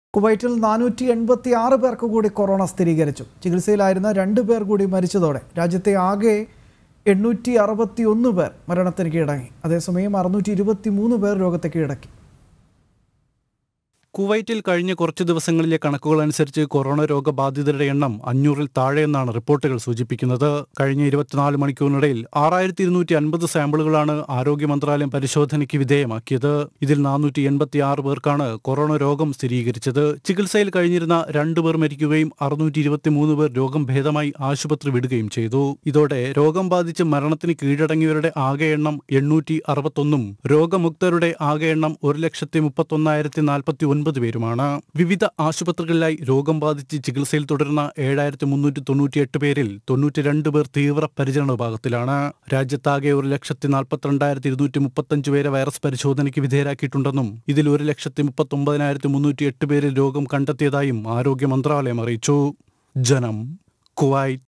കുവൈറ്റിൽ നാനൂറ്റി എൺപത്തി ആറ് പേർക്ക് കൂടി കൊറോണ സ്ഥിരീകരിച്ചു ചികിത്സയിലായിരുന്ന രണ്ട് പേർ കൂടി മരിച്ചതോടെ രാജ്യത്തെ ആകെ എണ്ണൂറ്റി അറുപത്തി ഒന്ന് പേർ മരണത്തിന് കീഴടങ്ങി അതേസമയം അറുന്നൂറ്റി ഇരുപത്തി മൂന്ന് പേർ രോഗത്തെ കീഴടക്കി കുവൈറ്റിൽ കഴിഞ്ഞ കുറച്ച് ദിവസങ്ങളിലെ കണക്കുകൾ അനുസരിച്ച് കൊറോണ രോഗബാധിതരുടെ എണ്ണം അഞ്ഞൂറിൽ താഴെയെന്നാണ് റിപ്പോർട്ടുകൾ സൂചിപ്പിക്കുന്നത് കഴിഞ്ഞ ഇരുപത്തിനാല് മണിക്കൂറിനിടയിൽ ആറായിരത്തി ഇരുന്നൂറ്റി അൻപത് സാമ്പിളുകളാണ് ആരോഗ്യ മന്ത്രാലയം പരിശോധനയ്ക്ക് വിധേയമാക്കിയത് ഇതിൽ നാനൂറ്റി എൺപത്തി ആറ് പേർക്കാണ് കൊറോണ രോഗം സ്ഥിരീകരിച്ചത് ചികിത്സയിൽ കഴിഞ്ഞിരുന്ന രണ്ടു പേർ മരിക്കുകയും അറുന്നൂറ്റി ഇരുപത്തിമൂന്ന് പേർ രോഗം ഭേദമായി ആശുപത്രി വിടുകയും ചെയ്തു ഇതോടെ രോഗം ബാധിച്ച് മരണത്തിന് കീഴടങ്ങിയവരുടെ ആകെ എണ്ണം എണ്ണൂറ്റി അറുപത്തൊന്നും രോഗമുക്തരുടെ ആകെ എണ്ണം ഒരു ലക്ഷത്തി മുപ്പത്തൊന്നായിരത്തി നാൽപ്പത്തി ഒൻപത് പേരുമാണ് വിവിധ ആശുപത്രികളിലായി രോഗം ബാധിച്ച് ചികിത്സയിൽ തുടരുന്ന ഏഴായിരത്തി മുന്നൂറ്റി തൊണ്ണൂറ്റിയെട്ട് പേരിൽ തൊണ്ണൂറ്റിരണ്ട് പേർ തീവ്ര പരിചരണ വിഭാഗത്തിലാണ് രാജ്യത്താകെ ഒരു ലക്ഷത്തി നാൽപ്പത്തിരണ്ടായിരത്തി ഇരുന്നൂറ്റി മുപ്പത്തഞ്ച് പേരെ വൈറസ് പരിശോധനയ്ക്ക് വിധേയരാക്കിയിട്ടുണ്ടെന്നും ഇതിൽ ഒരു ലക്ഷത്തി മുപ്പത്തൊമ്പതിനായിരത്തി മുന്നൂറ്റി എട്ട് പേരിൽ രോഗം കണ്ടെത്തിയതായും ആരോഗ്യ മന്ത്രാലയം അറിയിച്ചു ജനം കുവൈറ്റ്